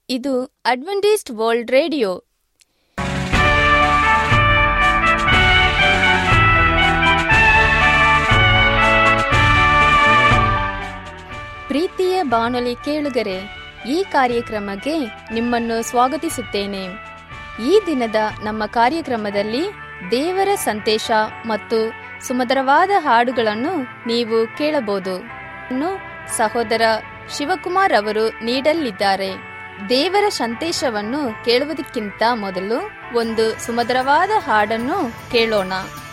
ಇದು Adventist World radio ಪ್ರೀತಿಯ ಬಾನುಲಿ ಕೇಳುಗರೆ ಈ ಕಾರ್ಯಕ್ರಮಕ್ಕೆ ನಿಮ್ಮನ್ನು ಸ್ವಾಗತಿಸುತ್ತೇನೆ ಈ ದಿನದ ನಮ್ಮ ಕಾರ್ಯಕ್ರಮದಲ್ಲಿ ದೇವರ ಸಂದೇಶ ಮತ್ತು ಸುಮಧುರವಾದ ಹಾಡುಗಳನ್ನು ನೀವು ಕೇಳಬಹುದು ಇನ್ನು ಸಹೋದರ ಶಿವಕುಮಾರ್ ಅವರು ನೀಡಲಿದ್ದಾರೆ ದೇವರ ಸಂದೇಶವನ್ನು ಕೇಳುವುದಕ್ಕಿಂತ ಮೊದಲು ಒಂದು ಸುಮಧುರವಾದ ಹಾಡನ್ನು ಕೇಳೋಣ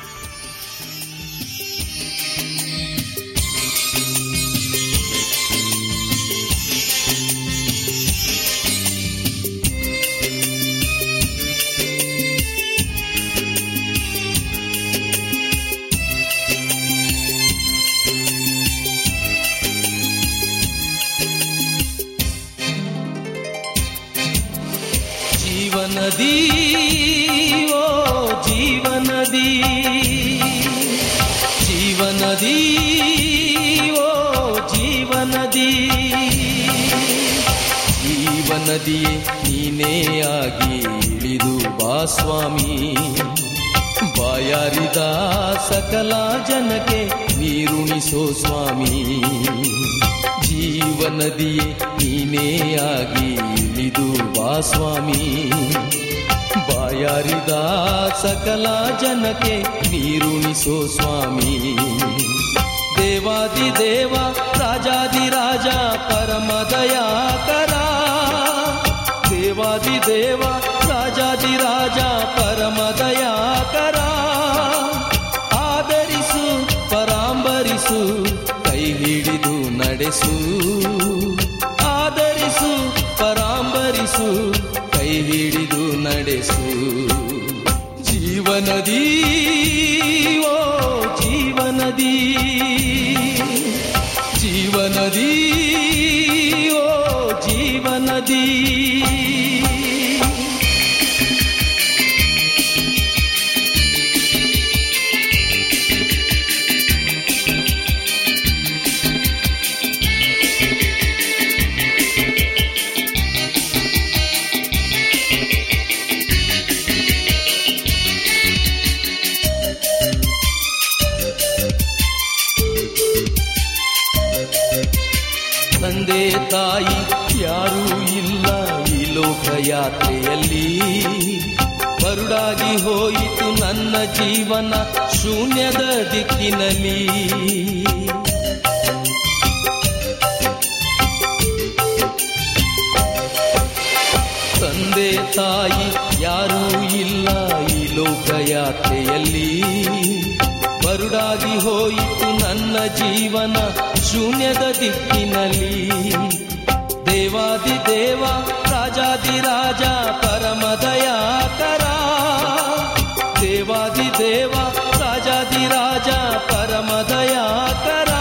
ಜೀವನದಿ ಓ ಜೀವನದಿ ಜೀವನದಿ ಓ ಜೀವನದಿ ಜೀವನದಿಯೇ ನೀನೇ ಆಗಿ ಇಳಿದು ಬಾ ಸ್ವಾಮಿ ಬಾಯಾರಿದ ಸಕಲ ಜನಕ್ಕೆ ನೀರುಣಿಸೋ ಸ್ವಾಮಿ ಜೀವನದಿಯೇ ನೀನೇ ಆಗಿ ಇಳಿದು ಬಾ ಸ್ವಾಮಿ ಬಾಯಾರಿದ ಸಕಲ ಜನಕ್ಕೆ ನೀರುಣಿಸೋ ಸ್ವಾಮಿ ದೇವಾದಿ ದೇವ ರಾಜಾದಿ ರಾಜ ಪರಮ ದಯಾಕರ ದೇವಾದಿ ದೇವ ರಾಜಾದಿ ರಾಜ ಪರಮ ದಯಾಕರ ಆದರಿಸು ಪರಾಂಬರಿಸು ಕೈ ಹಿಡಿದು ನಡೆಸು ಆದರಿಸು ಪರಾಂಬರಿಸು ಕೈ ಹಿಡಿದು ನಡೆಸು ಜೀವನದಿ ಓ ಜೀವನದಿ ಜೀವನದಿ ಓ ಜೀವನದಿ ತಂದೆ ತಾಯಿ ಯಾರೂ ಇಲ್ಲ ಈ ಲೋಕಯಾತ್ರೆಯಲ್ಲಿ ಬರುಡಾಗಿ ಹೋಯಿತು ನನ್ನ ಜೀವನ ಶೂನ್ಯದ ದಿಕ್ಕಿನಲ್ಲಿ ತಂದೆ ತಾಯಿ ಯಾರೂ ಇಲ್ಲ ಈ ಲೋಕಯಾತ್ರೆಯಲ್ಲಿ ಬರುಡಾಗಿ ಹೋಯಿತು ನನ್ನ ಜೀವನ ಶೂನ್ಯದ ದಿಕ್ಕಿನಲ್ಲಿ ದೇವಾದಿ ದೇವ ರಾಜಾದಿ ರಾಜ ಪರಮ ದಯಾಕರ ದೇವಾದಿ ದೇವ ರಾಜಾದಿ ರಾಜ ಪರಮ ದಯಾಕರ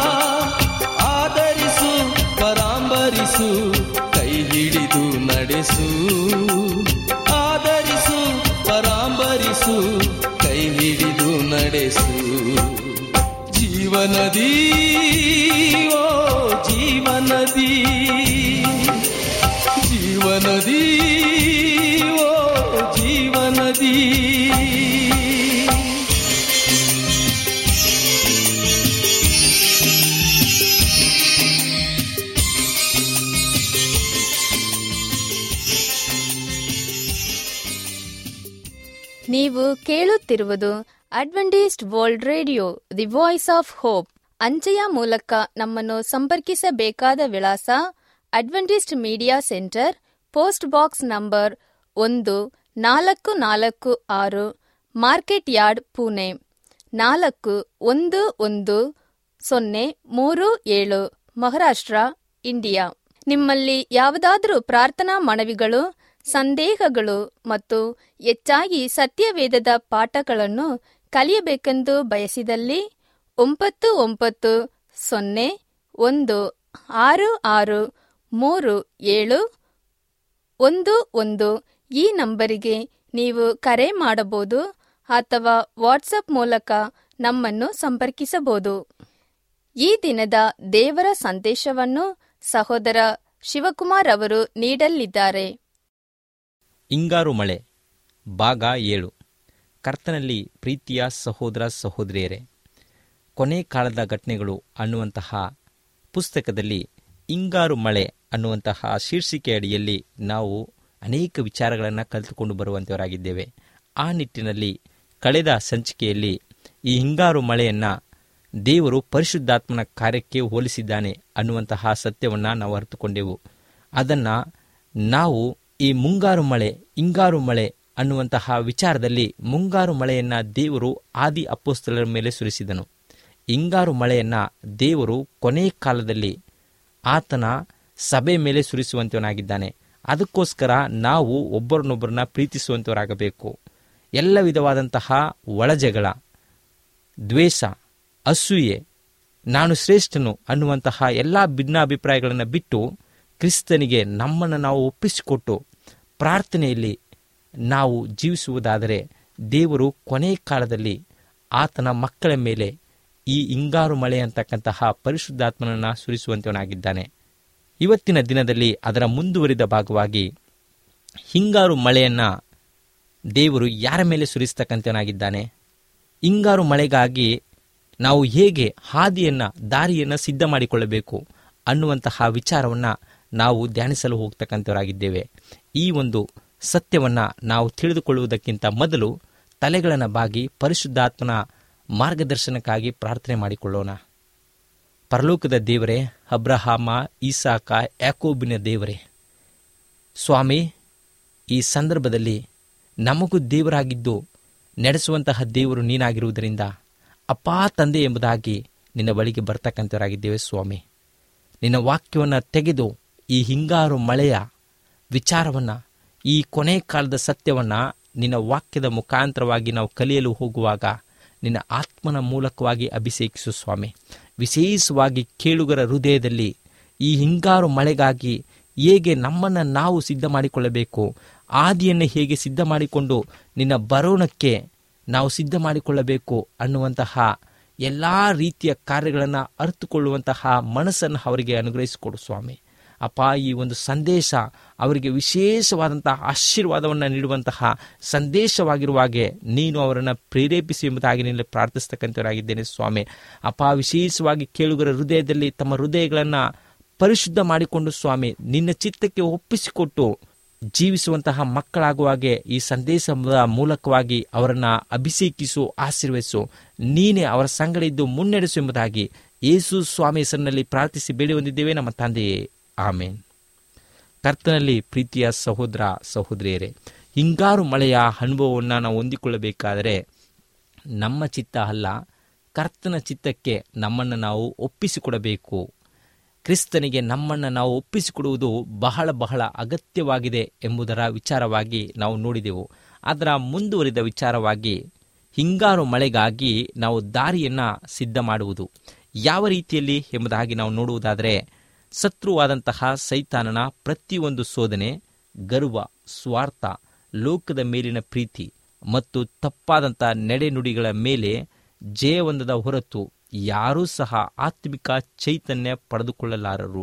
ಆದರಿಸು ಪರಾಂಬರಿಸು ಕೈ ಹಿಡಿದು ನಡೆಸು ಆದರಿಸು ಪರಾಂಬರಿಸು ಕೈ ಹಿಡಿದು ನಡೆಸು ಜೀವನದಿ ಓ ಜೀವನದಿ ಜೀವನದಿ ಓ ಜೀವನದಿ ನೀವು ಕೇಳುತ್ತಿರುವುದು Adventist World Radio the Voice of Hope ಅಂಚೆಯ ಮೂಲಕ ನಮ್ಮನ್ನು ಸಂಪರ್ಕಿಸಬೇಕಾದ ವಿಳಾಸ Adventist Media Centre post box number ಒಂದು ನಾಲ್ಕು ನಾಲ್ಕು ಆರು ಮಾರ್ಕೆಟ್ ಯಾರ್ಡ್ ಪುಣೆ ನಾಲ್ಕು ಒಂದು ಒಂದು ಸೊನ್ನೆ ಮೂರು ಏಳು ಮಹಾರಾಷ್ಟ್ರ ಇಂಡಿಯಾ ನಿಮ್ಮಲ್ಲಿ ಯಾವುದಾದರೂ ಪ್ರಾರ್ಥನಾ ಮನವಿಗಳು ಸಂದೇಹಗಳು ಮತ್ತು ಹೆಚ್ಚಾಗಿ ಸತ್ಯವೇದದ ಪಾಠಗಳನ್ನು ಕಲಿಯಬೇಕೆಂದು ಬಯಸಿದಲ್ಲಿ ಒಂಬತ್ತು ಒಂಬತ್ತು ಸೊನ್ನೆ ಒಂದು ಆರು ಆರು ಮೂರು ಏಳು ಒಂದು ಒಂದು ಈ ನಂಬರಿಗೆ ನೀವು ಕರೆ ಮಾಡಬಹುದು ಅಥವಾ ವಾಟ್ಸಪ್ ಮೂಲಕ ನಮ್ಮನ್ನು ಸಂಪರ್ಕಿಸಬಹುದು ಈ ದಿನದ ದೇವರ ಸಂದೇಶವನ್ನು ಸಹೋದರ ಶಿವಕುಮಾರ್ ಅವರು ನೀಡಲಿದ್ದಾರೆ ಹಿಂಗಾರು ಮಳೆ ಭಾಗ ಏಳು ಕರ್ತನಲ್ಲಿ ಪ್ರೀತಿಯ ಸಹೋದರ ಸಹೋದರಿಯರೇ ಕೊನೆ ಕಾಲದ ಘಟನೆಗಳು ಅನ್ನುವಂತಹ ಪುಸ್ತಕದಲ್ಲಿ ಹಿಂಗಾರು ಮಳೆ ಅನ್ನುವಂತಹ ಶೀರ್ಷಿಕೆ ಅಡಿಯಲ್ಲಿ ನಾವು ಅನೇಕ ವಿಚಾರಗಳನ್ನು ಕಲಿತುಕೊಂಡು ಬರುವಂಥವರಾಗಿದ್ದೇವೆ ಆ ನಿಟ್ಟಿನಲ್ಲಿ ಕಳೆದ ಸಂಚಿಕೆಯಲ್ಲಿ ಈ ಹಿಂಗಾರು ಮಳೆಯನ್ನು ದೇವರು ಪರಿಶುದ್ಧಾತ್ಮನ ಕಾರ್ಯಕ್ಕೆ ಹೋಲಿಸಿದ್ದಾನೆ ಅನ್ನುವಂತಹ ಸತ್ಯವನ್ನು ನಾವು ಅರಿತುಕೊಂಡೆವು ಅದನ್ನು ನಾವು ಈ ಮುಂಗಾರು ಮಳೆ ಹಿಂಗಾರು ಮಳೆ ಅನ್ನುವಂತಹ ವಿಚಾರದಲ್ಲಿ ಮುಂಗಾರು ಮಳೆಯನ್ನ ದೇವರು ಆದಿ ಅಪ್ಪೋಸ್ತಲರ ಮೇಲೆ ಸುರಿಸಿದನು ಹಿಂಗಾರು ಮಳೆಯನ್ನ ದೇವರು ಕೊನೆ ಕಾಲದಲ್ಲಿ ಆತನ ಸಭೆ ಮೇಲೆ ಸುರಿಸುವಂತವನಾಗಿದ್ದಾನೆ ಅದಕ್ಕೋಸ್ಕರ ನಾವು ಒಬ್ಬರನ್ನೊಬ್ಬರನ್ನ ಪ್ರೀತಿಸುವಂತವರಾಗಬೇಕು ಎಲ್ಲ ವಿಧವಾದಂತಹ ಒಳಜಗಳ ದ್ವೇಷ ಅಸೂಯೆ ನಾನು ಶ್ರೇಷ್ಠನು ಅನ್ನುವಂತಹ ಎಲ್ಲ ಭಿನ್ನಾಭಿಪ್ರಾಯಗಳನ್ನು ಬಿಟ್ಟು ಕ್ರಿಸ್ತನಿಗೆ ನಮ್ಮನ್ನು ನಾವು ಒಪ್ಪಿಸಿಕೊಟ್ಟು ಪ್ರಾರ್ಥನೆಯಲ್ಲಿ ನಾವು ಜೀವಿಸುವುದಾದರೆ ದೇವರು ಕೊನೆ ಕಾಲದಲ್ಲಿ ಆತನ ಮಕ್ಕಳ ಮೇಲೆ ಈ ಹಿಂಗಾರು ಮಳೆ ಅಂತಕ್ಕಂತಹ ಪರಿಶುದ್ಧಾತ್ಮನನ್ನು ಸುರಿಸುವಂತವನಾಗಿದ್ದಾನೆ ಇವತ್ತಿನ ದಿನದಲ್ಲಿ ಅದರ ಮುಂದುವರಿದ ಭಾಗವಾಗಿ ಹಿಂಗಾರು ಮಳೆಯನ್ನು ದೇವರು ಯಾರ ಮೇಲೆ ಸುರಿಸ್ತಕ್ಕಂಥವನಾಗಿದ್ದಾನೆ ಹಿಂಗಾರು ಮಳೆಗಾಗಿ ನಾವು ಹೇಗೆ ಹಾದಿಯನ್ನು ದಾರಿಯನ್ನು ಸಿದ್ಧ ಮಾಡಿಕೊಳ್ಳಬೇಕು ಅನ್ನುವಂತಹ ವಿಚಾರವನ್ನು ನಾವು ಧ್ಯಾನಿಸಲು ಹೋಗ್ತಕ್ಕಂಥವರಾಗಿದ್ದೇವೆ ಈ ಒಂದು ಸತ್ಯವನ್ನು ನಾವು ತಿಳಿದುಕೊಳ್ಳುವುದಕ್ಕಿಂತ ಮೊದಲು ತಲೆಗಳನ್ನು ಬಾಗಿ ಪರಿಶುದ್ಧಾತ್ಮನ ಮಾರ್ಗದರ್ಶನಕ್ಕಾಗಿ ಪ್ರಾರ್ಥನೆ ಮಾಡಿಕೊಳ್ಳೋಣ ಪರಲೋಕದ ದೇವರೇ ಅಬ್ರಹಾಮ ಈಸಾಕ ಯಾಕೋಬಿನ ದೇವರೇ ಸ್ವಾಮಿ ಈ ಸಂದರ್ಭದಲ್ಲಿ ನಮಗೂ ದೇವರಾಗಿದ್ದು ನಡೆಸುವಂತಹ ದೇವರು ನೀನಾಗಿರುವುದರಿಂದ ಅಪ್ಪಾ ತಂದೆ ಎಂಬುದಾಗಿ ನಿನ್ನ ಬಳಿಗೆ ಬರ್ತಕ್ಕಂಥವರಾಗಿದ್ದೇವೆ ಸ್ವಾಮಿ ನಿನ್ನ ವಾಕ್ಯವನ್ನು ತೆಗೆದು ಈ ಹಿಂಗಾರು ಮಳೆಯ ವಿಚಾರವನ್ನು ಈ ಕೊನೆ ಕಾಲದ ಸತ್ಯವನ್ನು ನಿನ್ನ ವಾಕ್ಯದ ಮುಖಾಂತರವಾಗಿ ನಾವು ಕಲಿಯಲು ಹೋಗುವಾಗ ನಿನ್ನ ಆತ್ಮನ ಮೂಲಕವಾಗಿ ಅಭಿಷೇಕಿಸು ಸ್ವಾಮಿ ವಿಶೇಷವಾಗಿ ಕೇಳುಗರ ಹೃದಯದಲ್ಲಿ ಈ ಹಿಂಗಾರು ಮಳೆಗಾಗಿ ಹೇಗೆ ನಮ್ಮನ್ನು ನಾವು ಸಿದ್ಧ ಮಾಡಿಕೊಳ್ಳಬೇಕು ಆದಿಯನ್ನು ಹೇಗೆ ಸಿದ್ಧ ಮಾಡಿಕೊಂಡು ನಿನ್ನ ಬರೋಣಕ್ಕೆ ನಾವು ಸಿದ್ಧ ಮಾಡಿಕೊಳ್ಳಬೇಕು ಅನ್ನುವಂತಹ ಎಲ್ಲ ರೀತಿಯ ಕಾರ್ಯಗಳನ್ನು ಅರ್ಥಕೊಳ್ಳುವಂತಹ ಮನಸ್ಸನ್ನು ಅವರಿಗೆ ಅನುಗ್ರಹಿಸಿಕೊಡು ಸ್ವಾಮಿ ಅಪ್ಪ ಈ ಒಂದು ಸಂದೇಶ ಅವರಿಗೆ ವಿಶೇಷವಾದಂತಹ ಆಶೀರ್ವಾದವನ್ನು ನೀಡುವಂತಹ ಸಂದೇಶವಾಗಿರುವಾಗೆ ನೀನು ಅವರನ್ನು ಪ್ರೇರೇಪಿಸಿ ಎಂಬುದಾಗಿ ನಿನ್ನೆ ಪ್ರಾರ್ಥಿಸ್ತಕ್ಕಂಥವರಾಗಿದ್ದೇನೆ ಸ್ವಾಮಿ ಅಪ್ಪ ವಿಶೇಷವಾಗಿ ಕೇಳುಗರ ಹೃದಯದಲ್ಲಿ ತಮ್ಮ ಹೃದಯಗಳನ್ನು ಪರಿಶುದ್ಧ ಮಾಡಿಕೊಂಡು ಸ್ವಾಮಿ ನಿನ್ನ ಚಿತ್ತಕ್ಕೆ ಒಪ್ಪಿಸಿಕೊಟ್ಟು ಜೀವಿಸುವಂತಹ ಮಕ್ಕಳಾಗುವಾಗೆ ಈ ಸಂದೇಶದ ಮೂಲಕವಾಗಿ ಅವರನ್ನು ಅಭಿಷೇಕಿಸು ಆಶೀರ್ವದಿಸು ನೀನೇ ಅವರ ಸಂಗಡ ಇದ್ದು ಮುನ್ನಡೆಸು ಎಂಬುದಾಗಿ ಯೇಸು ಸ್ವಾಮಿ ಹೆಸರಿನಲ್ಲಿ ಪ್ರಾರ್ಥಿಸಿ ಬೇಡಿ ಹೊಂದಿದ್ದೇವೆ ನಮ್ಮ ತಂದೆಯೇ ಆಮೇನ್ ಕರ್ತನಲ್ಲಿ ಪ್ರೀತಿಯ ಸಹೋದರ ಸಹೋದರಿಯರೇ ಹಿಂಗಾರು ಮಳೆಯ ಅನುಭವವನ್ನು ನಾವು ಹೊಂದಿಕೊಳ್ಳಬೇಕಾದರೆ ನಮ್ಮ ಚಿತ್ತ ಅಲ್ಲ ಕರ್ತನ ಚಿತ್ತಕ್ಕೆ ನಮ್ಮನ್ನು ನಾವು ಒಪ್ಪಿಸಿಕೊಡಬೇಕು ಕ್ರಿಸ್ತನಿಗೆ ನಮ್ಮನ್ನು ನಾವು ಒಪ್ಪಿಸಿಕೊಡುವುದು ಬಹಳ ಬಹಳ ಅಗತ್ಯವಾಗಿದೆ ಎಂಬುದರ ವಿಚಾರವಾಗಿ ನಾವು ನೋಡಿದೆವು ಅದರ ಮುಂದುವರಿದ ವಿಚಾರವಾಗಿ ಹಿಂಗಾರು ಮಳೆಗಾಗಿ ನಾವು ದಾರಿಯನ್ನು ಸಿದ್ಧ ಮಾಡುವುದು ಯಾವ ರೀತಿಯಲ್ಲಿ ಎಂಬುದಾಗಿ ನಾವು ನೋಡುವುದಾದರೆ ಶತ್ರುವಾದಂತಹ ಸೈತಾನನ ಪ್ರತಿಯೊಂದು ಶೋಧನೆ ಗರ್ವ ಸ್ವಾರ್ಥ ಲೋಕದ ಮೇಲಿನ ಪ್ರೀತಿ ಮತ್ತು ತಪ್ಪಾದಂಥ ನಡೆನುಡಿಗಳ ಮೇಲೆ ಜಯವೊಂದದ ಹೊರತು ಯಾರೂ ಸಹ ಆತ್ಮಿಕ ಚೈತನ್ಯ ಪಡೆದುಕೊಳ್ಳಲಾರರು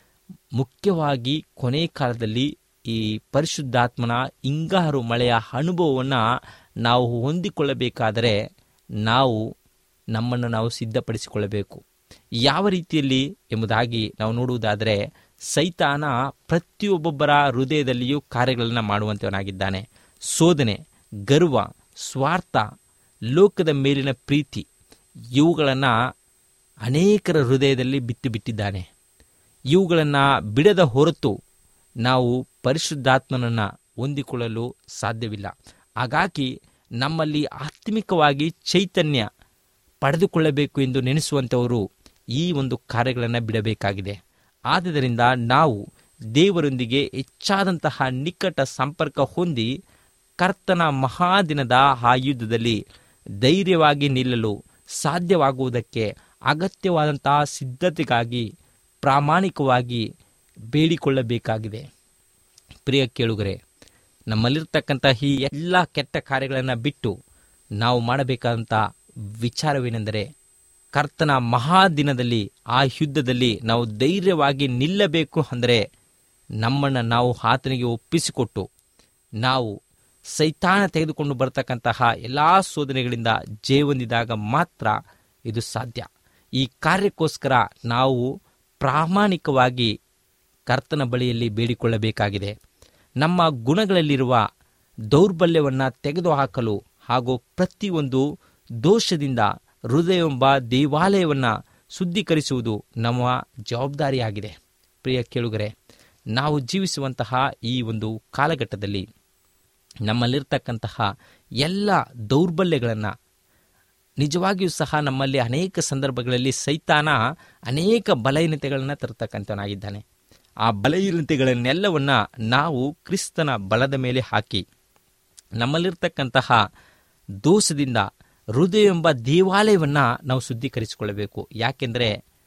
ಮುಖ್ಯವಾಗಿ ಕೊನೆ ಕಾಲದಲ್ಲಿ ಈ ಪರಿಶುದ್ಧಾತ್ಮನ ಹಿಂಗಾರು ಮಳೆಯ ಅನುಭವವನ್ನು ನಾವು ಹೊಂದಿಕೊಳ್ಳಬೇಕಾದರೆ ನಾವು ನಮ್ಮನ್ನು ನಾವು ಸಿದ್ಧಪಡಿಸಿಕೊಳ್ಳಬೇಕು ಯಾವ ರೀತಿಯಲ್ಲಿ ಎಂಬುದಾಗಿ ನಾವು ನೋಡುವುದಾದರೆ ಸೈತಾನ ಪ್ರತಿಯೊಬ್ಬೊಬ್ಬರ ಹೃದಯದಲ್ಲಿಯೂ ಕಾರ್ಯಗಳನ್ನು ಮಾಡುವಂತವನಾಗಿದ್ದಾನೆ ಶೋಧನೆ ಗರ್ವ ಸ್ವಾರ್ಥ ಲೋಕದ ಮೇಲಿನ ಪ್ರೀತಿ ಇವುಗಳನ್ನು ಅನೇಕರ ಹೃದಯದಲ್ಲಿ ಬಿತ್ತು ಬಿಟ್ಟಿದ್ದಾನೆ ಇವುಗಳನ್ನು ಬಿಡದ ಹೊರತು ನಾವು ಪರಿಶುದ್ಧಾತ್ಮನನ್ನು ಹೊಂದಿಕೊಳ್ಳಲು ಸಾಧ್ಯವಿಲ್ಲ ಹಾಗಾಗಿ ನಮ್ಮಲ್ಲಿ ಆತ್ಮಿಕವಾಗಿ ಚೈತನ್ಯ ಪಡೆದುಕೊಳ್ಳಬೇಕು ಎಂದು ನೆನೆಸುವಂಥವರು ಈ ಒಂದು ಕಾರ್ಯಗಳನ್ನು ಬಿಡಬೇಕಾಗಿದೆ ಆದ್ದರಿಂದ ನಾವು ದೇವರೊಂದಿಗೆ ಹೆಚ್ಚಾದಂತಹ ನಿಕಟ ಸಂಪರ್ಕ ಹೊಂದಿ ಕರ್ತನ ಮಹಾದಿನದ ಆ ಯುದ್ಧದಲ್ಲಿ ಧೈರ್ಯವಾಗಿ ನಿಲ್ಲಲು ಸಾಧ್ಯವಾಗುವುದಕ್ಕೆ ಅಗತ್ಯವಾದಂತಹ ಸಿದ್ಧತೆಗಾಗಿ ಪ್ರಾಮಾಣಿಕವಾಗಿ ಬೇಡಿಕೊಳ್ಳಬೇಕಾಗಿದೆ ಪ್ರಿಯ ಕೇಳುಗರೆ ನಮ್ಮಲ್ಲಿರ್ತಕ್ಕಂಥ ಈ ಎಲ್ಲ ಕೆಟ್ಟ ಕಾರ್ಯಗಳನ್ನು ಬಿಟ್ಟು ನಾವು ಮಾಡಬೇಕಾದಂಥ ವಿಚಾರವೇನೆಂದರೆ ಕರ್ತನ ಮಹಾದಿನದಲ್ಲಿ ಆ ಯುದ್ಧದಲ್ಲಿ ನಾವು ಧೈರ್ಯವಾಗಿ ನಿಲ್ಲಬೇಕು ಅಂದರೆ ನಮ್ಮನ್ನು ನಾವು ಆತನಿಗೆ ಒಪ್ಪಿಸಿಕೊಟ್ಟು ನಾವು ಸೈತಾನ ತೆಗೆದುಕೊಂಡು ಬರ್ತಕ್ಕಂತಹ ಎಲ್ಲ ಶೋಧನೆಗಳಿಂದ ಜಯ ಹೊಂದಿದಾಗ ಮಾತ್ರ ಇದು ಸಾಧ್ಯ ಈ ಕಾರ್ಯಕ್ಕೋಸ್ಕರ ನಾವು ಪ್ರಾಮಾಣಿಕವಾಗಿ ಕರ್ತನ ಬಳಿಯಲ್ಲಿ ಬೇಡಿಕೊಳ್ಳಬೇಕಾಗಿದೆ ನಮ್ಮ ಗುಣಗಳಲ್ಲಿರುವ ದೌರ್ಬಲ್ಯವನ್ನು ತೆಗೆದುಹಾಕಲು ಹಾಗೂ ಪ್ರತಿಯೊಂದು ದೋಷದಿಂದ ಹೃದಯವೆಂಬ ದೇವಾಲಯವನ್ನು ಶುದ್ಧೀಕರಿಸುವುದು ನಮ್ಮ ಜವಾಬ್ದಾರಿಯಾಗಿದೆ ಪ್ರಿಯ ಕೇಳುಗರೆ ನಾವು ಜೀವಿಸುವಂತಹ ಈ ಒಂದು ಕಾಲಘಟ್ಟದಲ್ಲಿ ನಮ್ಮಲ್ಲಿರ್ತಕ್ಕಂತಹ ಎಲ್ಲ ದೌರ್ಬಲ್ಯಗಳನ್ನು ನಿಜವಾಗಿಯೂ ಸಹ ನಮ್ಮಲ್ಲಿ ಅನೇಕ ಸಂದರ್ಭಗಳಲ್ಲಿ ಸೈತಾನ ಅನೇಕ ಬಲಹೀನತೆಗಳನ್ನು ತರತಕ್ಕಂಥವನಾಗಿದ್ದಾನೆ ಆ ಬಲಹೀನತೆಗಳನ್ನೆಲ್ಲವನ್ನ ನಾವು ಕ್ರಿಸ್ತನ ಬಲದ ಮೇಲೆ ಹಾಕಿ ನಮ್ಮಲ್ಲಿರ್ತಕ್ಕಂತಹ ದೋಷದಿಂದ ಹೃದಯ ಎಂಬ ದೇವಾಲಯವನ್ನು ನಾವು ಶುದ್ಧೀಕರಿಸಿಕೊಳ್ಳಬೇಕು ಯಾಕೆಂದರೆ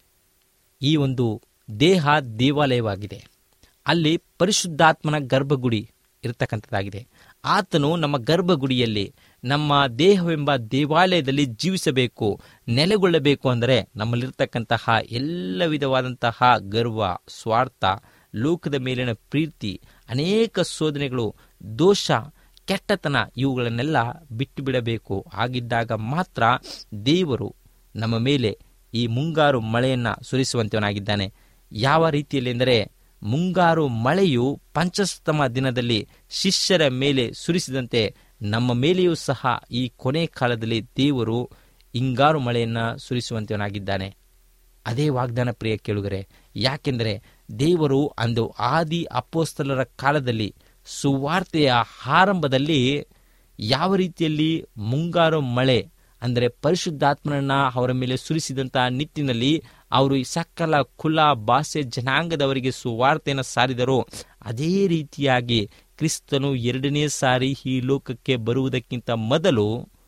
ಈ ಒಂದು ದೇಹ ದೇವಾಲಯವಾಗಿದೆ ಅಲ್ಲಿ ಪರಿಶುದ್ಧಾತ್ಮನ ಗರ್ಭಗುಡಿ ಇರತಕ್ಕಂಥದ್ದಾಗಿದೆ ಆತನು ನಮ್ಮ ಗರ್ಭಗುಡಿಯಲ್ಲಿ ನಮ್ಮ ದೇಹವೆಂಬ ದೇವಾಲಯದಲ್ಲಿ ಜೀವಿಸಬೇಕು ನೆಲೆಗೊಳ್ಳಬೇಕು ಅಂದರೆ ನಮ್ಮಲ್ಲಿರ್ತಕ್ಕಂತಹ ಎಲ್ಲ ವಿಧವಾದಂತಹ ಗರ್ವ ಸ್ವಾರ್ಥ ಲೋಕದ ಮೇಲಿನ ಪ್ರೀತಿ ಅನೇಕ ಶೋಧನೆಗಳು ದೋಷ ಕೆಟ್ಟತನ ಇವುಗಳನ್ನೆಲ್ಲ ಬಿಟ್ಟು ಬಿಡಬೇಕು ಆಗಿದ್ದಾಗ ಮಾತ್ರ ದೇವರು ನಮ್ಮ ಮೇಲೆ ಈ ಮುಂಗಾರು ಮಳೆಯನ್ನು ಸುರಿಸುವಂತವನಾಗಿದ್ದಾನೆ ಯಾವ ರೀತಿಯಲ್ಲಿ ಎಂದರೆ ಮುಂಗಾರು ಮಳೆಯು ಪಂಚಸ್ತಮ ದಿನದಲ್ಲಿ ಶಿಷ್ಯರ ಮೇಲೆ ಸುರಿಸಿದಂತೆ ನಮ್ಮ ಮೇಲೆಯೂ ಸಹ ಈ ಕೊನೆ ಕಾಲದಲ್ಲಿ ದೇವರು ಹಿಂಗಾರು ಮಳೆಯನ್ನು ಸುರಿಸುವಂತವನಾಗಿದ್ದಾನೆ ಅದೇ ವಾಗ್ದಾನ ಪ್ರಿಯ ಕೇಳುಗರೆ ಯಾಕೆಂದರೆ ದೇವರು ಅಂದು ಆದಿ ಅಪೋಸ್ತಲರ ಕಾಲದಲ್ಲಿ ಸುವಾರ್ತೆಯ ಆರಂಭದಲ್ಲಿ ಯಾವ ರೀತಿಯಲ್ಲಿ ಮುಂಗಾರು ಮಳೆ ಅಂದರೆ ಪರಿಶುದ್ಧಾತ್ಮನನ್ನ ಅವರ ಮೇಲೆ ಸುರಿಸಿದಂತಹ ನಿಟ್ಟಿನಲ್ಲಿ ಅವರು ಈ ಸಕಲ ಕುಲ ಭಾಷೆ ಜನಾಂಗದವರಿಗೆ ಸುವಾರ್ತೆಯನ್ನು ಸಾರಿದರೋ ಅದೇ ರೀತಿಯಾಗಿ ಕ್ರಿಸ್ತನು ಎರಡನೇ ಸಾರಿ ಈ ಲೋಕಕ್ಕೆ ಬರುವುದಕ್ಕಿಂತ ಮೊದಲು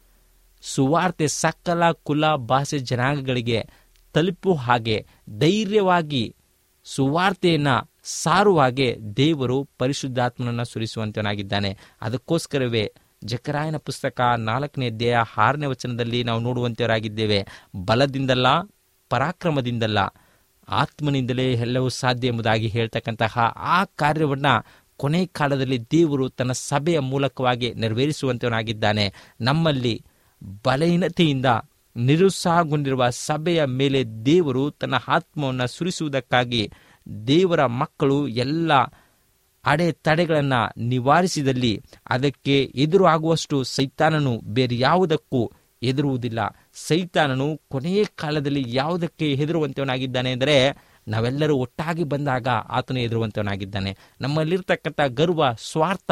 ಸುವಾರ್ತೆ ಸಕಲ ಕುಲ ಭಾಷೆ ಜನಾಂಗಗಳಿಗೆ ತಲುಪುವ ಹಾಗೆ ಧೈರ್ಯವಾಗಿ ಸುವಾರ್ತೆಯನ್ನ ಸಾರುವ ಹಾಗೆ ದೇವರು ಪರಿಶುದ್ಧಾತ್ಮನನ್ನ ಸುರಿಸುವಂತನಾಗಿದ್ದಾನೆ ಅದಕ್ಕೋಸ್ಕರವೇ ಜಕರಾಯನ ಪುಸ್ತಕ ನಾಲ್ಕನೇ ಅಧ್ಯಾಯ ಆರನೇ ವಚನದಲ್ಲಿ ನಾವು ನೋಡುವಂತವರಾಗಿದ್ದೇವೆ ಬಲದಿಂದಲ್ಲ ಪರಾಕ್ರಮದಿಂದಲ್ಲ ಆತ್ಮನಿಂದಲೇ ಎಲ್ಲವೂ ಸಾಧ್ಯ ಎಂಬುದಾಗಿ ಹೇಳ್ತಕ್ಕಂತಹ ಆ ಕಾರ್ಯವನ್ನ ಕೊನೆ ಕಾಲದಲ್ಲಿ ದೇವರು ತನ್ನ ಸಭೆಯ ಮೂಲಕವಾಗಿ ನೆರವೇರಿಸುವಂತವನಾಗಿದ್ದಾನೆ ನಮ್ಮಲ್ಲಿ ಬಲಹೀನತೆಯಿಂದ ನಿರುತ್ಸಾಹಗೊಂಡಿರುವ ಸಭೆಯ ಮೇಲೆ ದೇವರು ತನ್ನ ಆತ್ಮವನ್ನು ಸುರಿಸುವುದಕ್ಕಾಗಿ ದೇವರ ಮಕ್ಕಳು ಎಲ್ಲ ಅಡೆ ತಡೆಗಳನ್ನು ನಿವಾರಿಸಿದಲ್ಲಿ ಅದಕ್ಕೆ ಎದುರು ಆಗುವಷ್ಟು ಸೈತಾನನು ಬೇರೆ ಯಾವುದಕ್ಕೂ ಹೆದರುವುದಿಲ್ಲ ಸೈತಾನನು ಕೊನೆಯ ಕಾಲದಲ್ಲಿ ಯಾವುದಕ್ಕೆ ಹೆದರುವಂತವನಾಗಿದ್ದಾನೆ ಅಂದರೆ ನಾವೆಲ್ಲರೂ ಒಟ್ಟಾಗಿ ಬಂದಾಗ ಆತನು ಹೆದರುವಂತವನಾಗಿದ್ದಾನೆ ನಮ್ಮಲ್ಲಿರ್ತಕ್ಕಂಥ ಗರ್ವ ಸ್ವಾರ್ಥ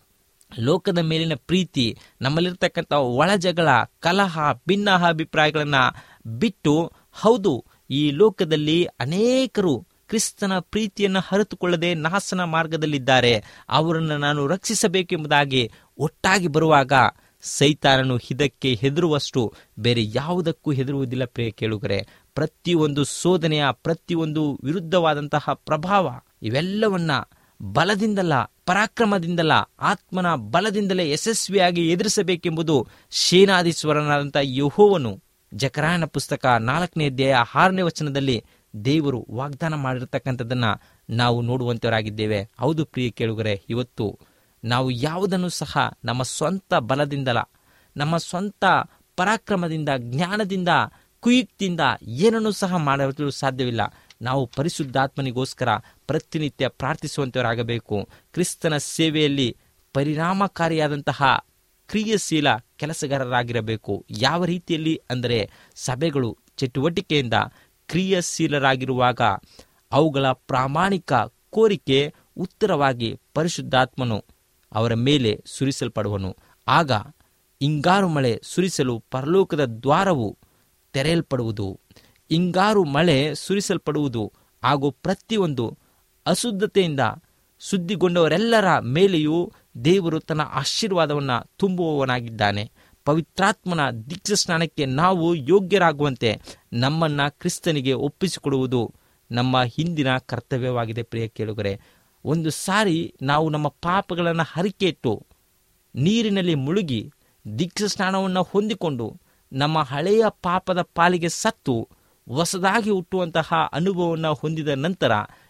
ಲೋಕದ ಮೇಲಿನ ಪ್ರೀತಿ ನಮ್ಮಲ್ಲಿರ್ತಕ್ಕಂಥ ಒಳಜಗಳ ಕಲಹ ಭಿನ್ನ ಅಭಿಪ್ರಾಯಗಳನ್ನು ಬಿಟ್ಟು ಹೌದು ಈ ಲೋಕದಲ್ಲಿ ಅನೇಕರು ಕ್ರಿಸ್ತನ ಪ್ರೀತಿಯನ್ನು ಹರಿತುಕೊಳ್ಳದೆ ನಾಸನ ಮಾರ್ಗದಲ್ಲಿದ್ದಾರೆ ಅವರನ್ನು ನಾನು ರಕ್ಷಿಸಬೇಕೆಂಬುದಾಗಿ ಒಟ್ಟಾಗಿ ಬರುವಾಗ ಸೈತಾನನು ಇದಕ್ಕೆ ಹೆದರುವಷ್ಟು ಬೇರೆ ಯಾವುದಕ್ಕೂ ಹೆದರುವುದಿಲ್ಲ ಪ್ರಿಯ ಕೇಳುಗರೆ ಪ್ರತಿಯೊಂದು ಶೋಧನೆಯ ಪ್ರತಿಯೊಂದು ವಿರುದ್ಧವಾದಂತಹ ಪ್ರಭಾವ ಇವೆಲ್ಲವನ್ನ ಬಲದಿಂದಲ್ಲ ಪರಾಕ್ರಮದಿಂದಲ್ಲ ಆತ್ಮನ ಬಲದಿಂದಲೇ ಯಶಸ್ವಿಯಾಗಿ ಎದುರಿಸಬೇಕೆಂಬುದು ಸೇನಾಧೀಶ್ವರನಾದಂಥ ಯಹೋವನು ಜಕರಾಯನ ಪುಸ್ತಕ ನಾಲ್ಕನೇ ಅಧ್ಯಾಯ ಆರನೇ ವಚನದಲ್ಲಿ ದೇವರು ವಾಗ್ದಾನ ಮಾಡಿರ್ತಕ್ಕಂಥದ್ದನ್ನ ನಾವು ನೋಡುವಂತವರಾಗಿದ್ದೇವೆ ಹೌದು ಪ್ರಿಯ ಕೇಳುಗರೆ ಇವತ್ತು ನಾವು ಯಾವುದನ್ನು ಸಹ ನಮ್ಮ ಸ್ವಂತ ಬಲದಿಂದಲ ನಮ್ಮ ಸ್ವಂತ ಪರಾಕ್ರಮದಿಂದ ಜ್ಞಾನದಿಂದ ಕುಯುಕ್ತಿಯಿಂದ ಏನನ್ನೂ ಸಹ ಮಾಡಲು ಸಾಧ್ಯವಿಲ್ಲ ನಾವು ಪರಿಶುದ್ಧಾತ್ಮನಿಗೋಸ್ಕರ ಪ್ರತಿನಿತ್ಯ ಪ್ರಾರ್ಥಿಸುವಂತವರಾಗಬೇಕು ಕ್ರಿಸ್ತನ ಸೇವೆಯಲ್ಲಿ ಪರಿಣಾಮಕಾರಿಯಾದಂತಹ ಕ್ರಿಯಾಶೀಲ ಕೆಲಸಗಾರರಾಗಿರಬೇಕು ಯಾವ ರೀತಿಯಲ್ಲಿ ಅಂದರೆ ಸಭೆಗಳು ಚಟುವಟಿಕೆಯಿಂದ ಕ್ರಿಯಾಶೀಲರಾಗಿರುವಾಗ ಅವುಗಳ ಪ್ರಾಮಾಣಿಕ ಕೋರಿಕೆ ಉತ್ತರವಾಗಿ ಪರಿಶುದ್ಧಾತ್ಮನು ಅವರ ಮೇಲೆ ಸುರಿಸಲ್ಪಡುವನು ಆಗ ಹಿಂಗಾರು ಮಳೆ ಸುರಿಸಲು ಪರಲೋಕದ ದ್ವಾರವು ತೆರೆಯಲ್ಪಡುವುದು ಹಿಂಗಾರು ಮಳೆ ಸುರಿಸಲ್ಪಡುವುದು ಹಾಗೂ ಪ್ರತಿಯೊಂದು ಅಶುದ್ಧತೆಯಿಂದ ಶುದ್ಧಿಗೊಂಡವರೆಲ್ಲರ ಮೇಲೆಯೂ ದೇವರು ತನ್ನ ಆಶೀರ್ವಾದವನ್ನು ತುಂಬುವವನಾಗಿದ್ದಾನೆ ಪವಿತ್ರಾತ್ಮನ ದೀಕ್ಷ ಸ್ನಾನಕ್ಕೆ ನಾವು ಯೋಗ್ಯರಾಗುವಂತೆ ನಮ್ಮನ್ನ ಕ್ರಿಸ್ತನಿಗೆ ಒಪ್ಪಿಸಿಕೊಡುವುದು ನಮ್ಮ ಹಿಂದಿನ ಕರ್ತವ್ಯವಾಗಿದೆ ಪ್ರಿಯ ಕೇಳುಗರೆ ಒಂದು ಸಾರಿ ನಾವು ನಮ್ಮ ಪಾಪಗಳನ್ನು ಹರಿಕೆ ಇಟ್ಟು ನೀರಿನಲ್ಲಿ ಮುಳುಗಿ ದೀಕ್ಷ ಸ್ನಾನವನ್ನು ಹೊಂದಿಕೊಂಡು ನಮ್ಮ ಹಳೆಯ ಪಾಪದ ಪಾಲಿಗೆ ಸತ್ತು ಹೊಸದಾಗಿ ಹುಟ್ಟುವಂತಹ ಅನುಭವವನ್ನು ಹೊಂದಿದ ನಂತರ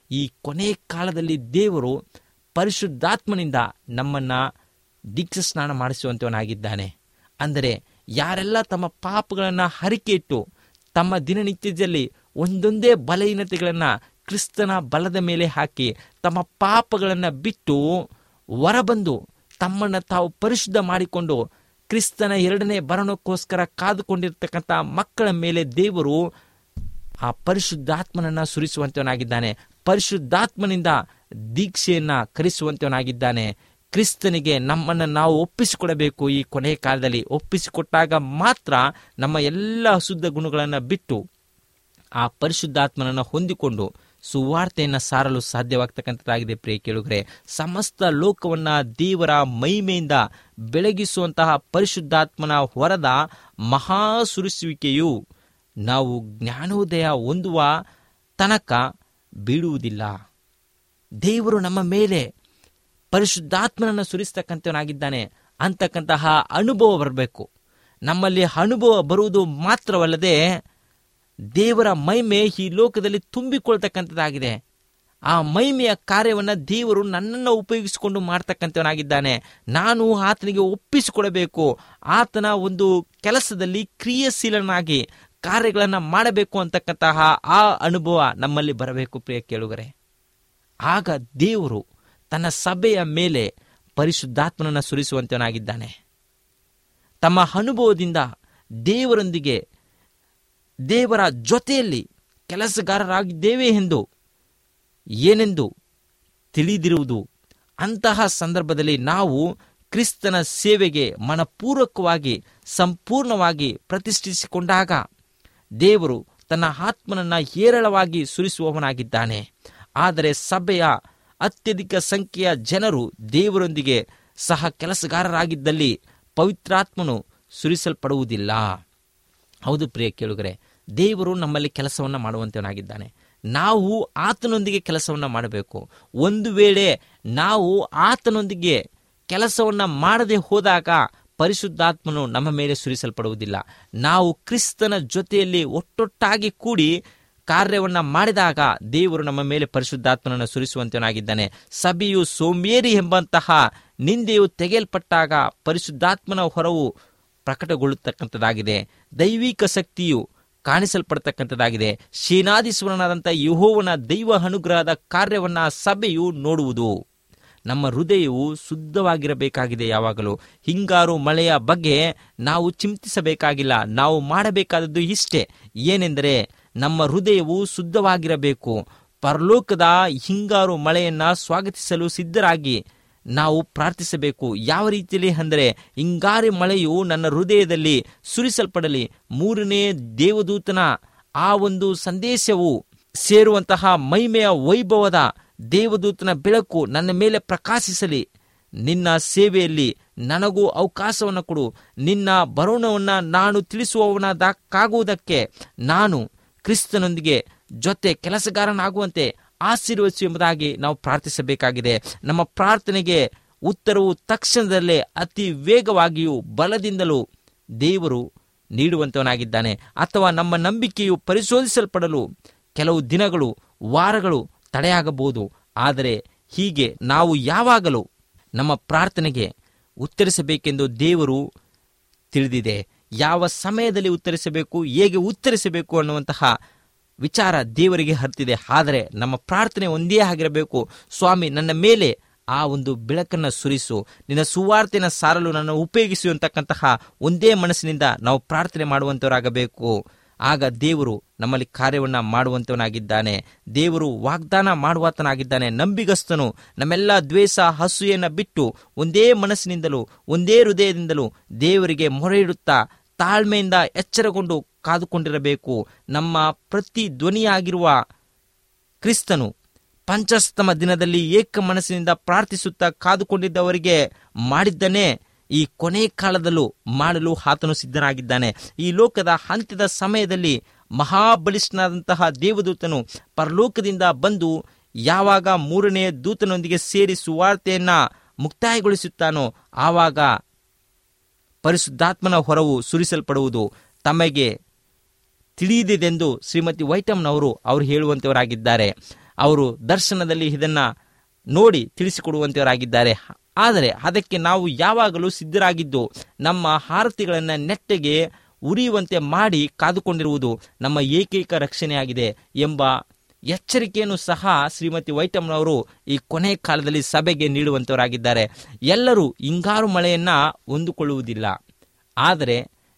ಈ ಕೊನೆ ಕಾಲದಲ್ಲಿ ದೇವರು ಪರಿಶುದ್ಧಾತ್ಮನಿಂದ ನಮ್ಮನ್ನ ದೀಕ್ಷಾ ಸ್ನಾನ ಮಾಡಿಸುವಂತವನಾಗಿದ್ದಾನೆ ಅಂದರೆ ಯಾರೆಲ್ಲ ತಮ್ಮ ಪಾಪಗಳನ್ನು ಹರಿಕೆ ಇಟ್ಟು ತಮ್ಮ ದಿನನಿತ್ಯದಲ್ಲಿ ಒಂದೊಂದೇ ಬಲಹೀನತೆಗಳನ್ನು ಕ್ರಿಸ್ತನ ಬಲದ ಮೇಲೆ ಹಾಕಿ ತಮ್ಮ ಪಾಪಗಳನ್ನು ಬಿಟ್ಟು ಹೊರಬಂದು ತಮ್ಮನ್ನು ತಾವು ಪರಿಶುದ್ಧ ಮಾಡಿಕೊಂಡು ಕ್ರಿಸ್ತನ ಎರಡನೇ ಬರಣಕ್ಕೋಸ್ಕರ ಕಾದುಕೊಂಡಿರ್ತಕ್ಕಂಥ ಮಕ್ಕಳ ಮೇಲೆ ದೇವರು ಆ ಪರಿಶುದ್ಧಾತ್ಮನನ್ನ ಸುರಿಸುವಂತವನಾಗಿದ್ದಾನೆ ಪರಿಶುದ್ಧಾತ್ಮನಿಂದ ದೀಕ್ಷೆಯನ್ನ ಕರೆಸುವಂತವನಾಗಿದ್ದಾನೆ ಕ್ರಿಸ್ತನಿಗೆ ನಮ್ಮನ್ನು ನಾವು ಒಪ್ಪಿಸಿಕೊಡಬೇಕು ಈ ಕೊನೆಯ ಕಾಲದಲ್ಲಿ ಒಪ್ಪಿಸಿಕೊಟ್ಟಾಗ ಮಾತ್ರ ನಮ್ಮ ಎಲ್ಲ ಅಶುದ್ಧ ಗುಣಗಳನ್ನು ಬಿಟ್ಟು ಆ ಪರಿಶುದ್ಧಾತ್ಮನನ್ನು ಹೊಂದಿಕೊಂಡು ಸುವಾರ್ತೆಯನ್ನು ಸಾರಲು ಸಾಧ್ಯವಾಗ್ತಕ್ಕಂಥದ್ದಾಗಿದೆ ಪ್ರಿಯ ಕೇಳುಗರೆ ಸಮಸ್ತ ಲೋಕವನ್ನ ದೇವರ ಮಹಿಮೆಯಿಂದ ಬೆಳಗಿಸುವಂತಹ ಪರಿಶುದ್ಧಾತ್ಮನ ಹೊರದ ಮಹಾ ಸುರಿಸುವಿಕೆಯು ನಾವು ಜ್ಞಾನೋದಯ ಹೊಂದುವ ತನಕ ಬೀಳುವುದಿಲ್ಲ ದೇವರು ನಮ್ಮ ಮೇಲೆ ಪರಿಶುದ್ಧಾತ್ಮನನ್ನು ಸುರಿಸ್ತಕ್ಕಂಥವನಾಗಿದ್ದಾನೆ ಅಂತಕ್ಕಂತಹ ಅನುಭವ ಬರಬೇಕು ನಮ್ಮಲ್ಲಿ ಅನುಭವ ಬರುವುದು ಮಾತ್ರವಲ್ಲದೆ ದೇವರ ಮಹಿಮೆ ಈ ಲೋಕದಲ್ಲಿ ತುಂಬಿಕೊಳ್ತಕ್ಕಂಥದ್ದಾಗಿದೆ ಆ ಮಹಿಮೆಯ ಕಾರ್ಯವನ್ನು ದೇವರು ನನ್ನನ್ನು ಉಪಯೋಗಿಸಿಕೊಂಡು ಮಾಡ್ತಕ್ಕಂಥವನಾಗಿದ್ದಾನೆ ನಾನು ಆತನಿಗೆ ಒಪ್ಪಿಸಿಕೊಡಬೇಕು ಆತನ ಒಂದು ಕೆಲಸದಲ್ಲಿ ಕ್ರಿಯಾಶೀಲನಾಗಿ ಕಾರ್ಯಗಳನ್ನು ಮಾಡಬೇಕು ಅಂತಕ್ಕಂತಹ ಆ ಅನುಭವ ನಮ್ಮಲ್ಲಿ ಬರಬೇಕು ಪ್ರಿಯ ಕೇಳುಗರೆ ಆಗ ದೇವರು ತನ್ನ ಸಭೆಯ ಮೇಲೆ ಪರಿಶುದ್ಧಾತ್ಮನನ್ನು ಸುರಿಸುವಂತವನಾಗಿದ್ದಾನೆ ತಮ್ಮ ಅನುಭವದಿಂದ ದೇವರೊಂದಿಗೆ ದೇವರ ಜೊತೆಯಲ್ಲಿ ಕೆಲಸಗಾರರಾಗಿದ್ದೇವೆ ಎಂದು ಏನೆಂದು ತಿಳಿದಿರುವುದು ಅಂತಹ ಸಂದರ್ಭದಲ್ಲಿ ನಾವು ಕ್ರಿಸ್ತನ ಸೇವೆಗೆ ಮನಪೂರ್ವಕವಾಗಿ ಸಂಪೂರ್ಣವಾಗಿ ಪ್ರತಿಷ್ಠಿಸಿಕೊಂಡಾಗ ದೇವರು ತನ್ನ ಆತ್ಮನನ್ನ ಹೇರಳವಾಗಿ ಸುರಿಸುವವನಾಗಿದ್ದಾನೆ ಆದರೆ ಸಭೆಯ ಅತ್ಯಧಿಕ ಸಂಖ್ಯೆಯ ಜನರು ದೇವರೊಂದಿಗೆ ಸಹ ಕೆಲಸಗಾರರಾಗಿದ್ದಲ್ಲಿ ಪವಿತ್ರಾತ್ಮನು ಸುರಿಸಲ್ಪಡುವುದಿಲ್ಲ ಹೌದು ಪ್ರಿಯ ಕೇಳುಗರೆ ದೇವರು ನಮ್ಮಲ್ಲಿ ಕೆಲಸವನ್ನು ಮಾಡುವಂತವನಾಗಿದ್ದಾನೆ ನಾವು ಆತನೊಂದಿಗೆ ಕೆಲಸವನ್ನು ಮಾಡಬೇಕು ಒಂದು ವೇಳೆ ನಾವು ಆತನೊಂದಿಗೆ ಕೆಲಸವನ್ನು ಮಾಡದೆ ಹೋದಾಗ ಪರಿಶುದ್ಧಾತ್ಮನು ನಮ್ಮ ಮೇಲೆ ಸುರಿಸಲ್ಪಡುವುದಿಲ್ಲ ನಾವು ಕ್ರಿಸ್ತನ ಜೊತೆಯಲ್ಲಿ ಒಟ್ಟೊಟ್ಟಾಗಿ ಕೂಡಿ ಕಾರ್ಯವನ್ನು ಮಾಡಿದಾಗ ದೇವರು ನಮ್ಮ ಮೇಲೆ ಪರಿಶುದ್ಧಾತ್ಮನನ್ನು ಸುರಿಸುವಂತನಾಗಿದ್ದಾನೆ ಸಭೆಯು ಸೋಮೇರಿ ಎಂಬಂತಹ ನಿಂದೆಯು ತೆಗೆಯಲ್ಪಟ್ಟಾಗ ಪರಿಶುದ್ಧಾತ್ಮನ ಹೊರವು ಪ್ರಕಟಗೊಳ್ಳುತ್ತಕ್ಕಂಥದ್ದಾಗಿದೆ ದೈವಿಕ ಶಕ್ತಿಯು ಕಾಣಿಸಲ್ಪಡ್ತಕ್ಕಂಥದ್ದಾಗಿದೆ ಶೀನಾದೀಶ್ವರನಾದಂಥ ಯಹೋವನ ದೈವ ಅನುಗ್ರಹದ ಕಾರ್ಯವನ್ನ ಸಭೆಯು ನೋಡುವುದು ನಮ್ಮ ಹೃದಯವು ಶುದ್ಧವಾಗಿರಬೇಕಾಗಿದೆ ಯಾವಾಗಲೂ ಹಿಂಗಾರು ಮಳೆಯ ಬಗ್ಗೆ ನಾವು ಚಿಂತಿಸಬೇಕಾಗಿಲ್ಲ ನಾವು ಮಾಡಬೇಕಾದದ್ದು ಇಷ್ಟೇ ಏನೆಂದರೆ ನಮ್ಮ ಹೃದಯವು ಶುದ್ಧವಾಗಿರಬೇಕು ಪರಲೋಕದ ಹಿಂಗಾರು ಮಳೆಯನ್ನ ಸ್ವಾಗತಿಸಲು ಸಿದ್ಧರಾಗಿ ನಾವು ಪ್ರಾರ್ಥಿಸಬೇಕು ಯಾವ ರೀತಿಯಲ್ಲಿ ಅಂದರೆ ಹಿಂಗಾರಿ ಮಳೆಯು ನನ್ನ ಹೃದಯದಲ್ಲಿ ಸುರಿಸಲ್ಪಡಲಿ ಮೂರನೇ ದೇವದೂತನ ಆ ಒಂದು ಸಂದೇಶವು ಸೇರುವಂತಹ ಮಹಿಮೆಯ ವೈಭವದ ದೇವದೂತನ ಬೆಳಕು ನನ್ನ ಮೇಲೆ ಪ್ರಕಾಶಿಸಲಿ ನಿನ್ನ ಸೇವೆಯಲ್ಲಿ ನನಗೂ ಅವಕಾಶವನ್ನು ಕೊಡು ನಿನ್ನ ಬರೋಣವನ್ನು ನಾನು ತಿಳಿಸುವವನಾದಕ್ಕಾಗುವುದಕ್ಕೆ ನಾನು ಕ್ರಿಸ್ತನೊಂದಿಗೆ ಜೊತೆ ಕೆಲಸಗಾರನಾಗುವಂತೆ ಆಶೀರ್ವದಿಸು ಎಂಬುದಾಗಿ ನಾವು ಪ್ರಾರ್ಥಿಸಬೇಕಾಗಿದೆ ನಮ್ಮ ಪ್ರಾರ್ಥನೆಗೆ ಉತ್ತರವು ತಕ್ಷಣದಲ್ಲೇ ಅತಿ ವೇಗವಾಗಿಯೂ ಬಲದಿಂದಲೂ ದೇವರು ನೀಡುವಂತವನಾಗಿದ್ದಾನೆ ಅಥವಾ ನಮ್ಮ ನಂಬಿಕೆಯು ಪರಿಶೋಧಿಸಲ್ಪಡಲು ಕೆಲವು ದಿನಗಳು ವಾರಗಳು ತಡೆಯಾಗಬಹುದು ಆದರೆ ಹೀಗೆ ನಾವು ಯಾವಾಗಲೂ ನಮ್ಮ ಪ್ರಾರ್ಥನೆಗೆ ಉತ್ತರಿಸಬೇಕೆಂದು ದೇವರು ತಿಳಿದಿದೆ ಯಾವ ಸಮಯದಲ್ಲಿ ಉತ್ತರಿಸಬೇಕು ಹೇಗೆ ಉತ್ತರಿಸಬೇಕು ಅನ್ನುವಂತಹ ವಿಚಾರ ದೇವರಿಗೆ ಹರ್ತಿದೆ ಆದರೆ ನಮ್ಮ ಪ್ರಾರ್ಥನೆ ಒಂದೇ ಆಗಿರಬೇಕು ಸ್ವಾಮಿ ನನ್ನ ಮೇಲೆ ಆ ಒಂದು ಬೆಳಕನ್ನು ಸುರಿಸು ನಿನ್ನ ಸುವಾರ್ತೆನ ಸಾರಲು ನನ್ನ ಉಪಯೋಗಿಸು ಅಂತಕ್ಕಂತಹ ಒಂದೇ ಮನಸ್ಸಿನಿಂದ ನಾವು ಪ್ರಾರ್ಥನೆ ಮಾಡುವಂತವರಾಗಬೇಕು ಆಗ ದೇವರು ನಮ್ಮಲ್ಲಿ ಕಾರ್ಯವನ್ನ ಮಾಡುವಂತವನಾಗಿದ್ದಾನೆ ದೇವರು ವಾಗ್ದಾನ ಮಾಡುವಾತನಾಗಿದ್ದಾನೆ ನಂಬಿಗಸ್ತನು ನಮ್ಮೆಲ್ಲ ದ್ವೇಷ ಹಸುಯನ್ನ ಬಿಟ್ಟು ಒಂದೇ ಮನಸ್ಸಿನಿಂದಲೂ ಒಂದೇ ಹೃದಯದಿಂದಲೂ ದೇವರಿಗೆ ಮೊರೆ ಇಡುತ್ತಾ ತಾಳ್ಮೆಯಿಂದ ಎಚ್ಚರಗೊಂಡು ಕಾದುಕೊಂಡಿರಬೇಕು ನಮ್ಮ ಪ್ರತಿ ಧ್ವನಿಯಾಗಿರುವ ಕ್ರಿಸ್ತನು ಪಂಚಸ್ತಮ ದಿನದಲ್ಲಿ ಏಕ ಮನಸ್ಸಿನಿಂದ ಪ್ರಾರ್ಥಿಸುತ್ತಾ ಕಾದುಕೊಂಡಿದ್ದವರಿಗೆ ಮಾಡಿದ್ದನೇ ಈ ಕೊನೆ ಕಾಲದಲ್ಲೂ ಮಾಡಲು ಆತನು ಸಿದ್ಧನಾಗಿದ್ದಾನೆ ಈ ಲೋಕದ ಅಂತ್ಯದ ಸಮಯದಲ್ಲಿ ಮಹಾಬಲಿಷ್ಠನಾದಂತಹ ದೇವದೂತನು ಪರಲೋಕದಿಂದ ಬಂದು ಯಾವಾಗ ಮೂರನೆಯ ದೂತನೊಂದಿಗೆ ಸೇರಿ ಸುವಾರ್ತೆಯನ್ನ ಮುಕ್ತಾಯಗೊಳಿಸುತ್ತಾನೋ ಆವಾಗ ಪರಿಶುದ್ಧಾತ್ಮನ ಹೊರವು ಸುರಿಸಲ್ಪಡುವುದು ತಮಗೆ ತಿಳಿದಿದೆಂದು ಶ್ರೀಮತಿ ವೈಟಮ್ನವರು ಅವರು ಹೇಳುವಂತವರಾಗಿದ್ದಾರೆ ಅವರು ದರ್ಶನದಲ್ಲಿ ಇದನ್ನ ನೋಡಿ ತಿಳಿಸಿಕೊಡುವಂತವರಾಗಿದ್ದಾರೆ ಆದರೆ ಅದಕ್ಕೆ ನಾವು ಯಾವಾಗಲೂ ಸಿದ್ಧರಾಗಿದ್ದು ನಮ್ಮ ಆರತಿಗಳನ್ನು ನೆಟ್ಟಗೆ ಉರಿಯುವಂತೆ ಮಾಡಿ ಕಾದುಕೊಂಡಿರುವುದು ನಮ್ಮ ಏಕೈಕ ರಕ್ಷಣೆಯಾಗಿದೆ ಎಂಬ ಎಚ್ಚರಿಕೆಯನ್ನು ಸಹ ಶ್ರೀಮತಿ ವೈಟಮ್ನವರು ಈ ಕೊನೆ ಕಾಲದಲ್ಲಿ ಸಭೆಗೆ ನೀಡುವಂತವರಾಗಿದ್ದಾರೆ ಎಲ್ಲರೂ ಹಿಂಗಾರು ಮಳೆಯನ್ನ ಹೊಂದಿಕೊಳ್ಳುವುದಿಲ್ಲ ಆದರೆ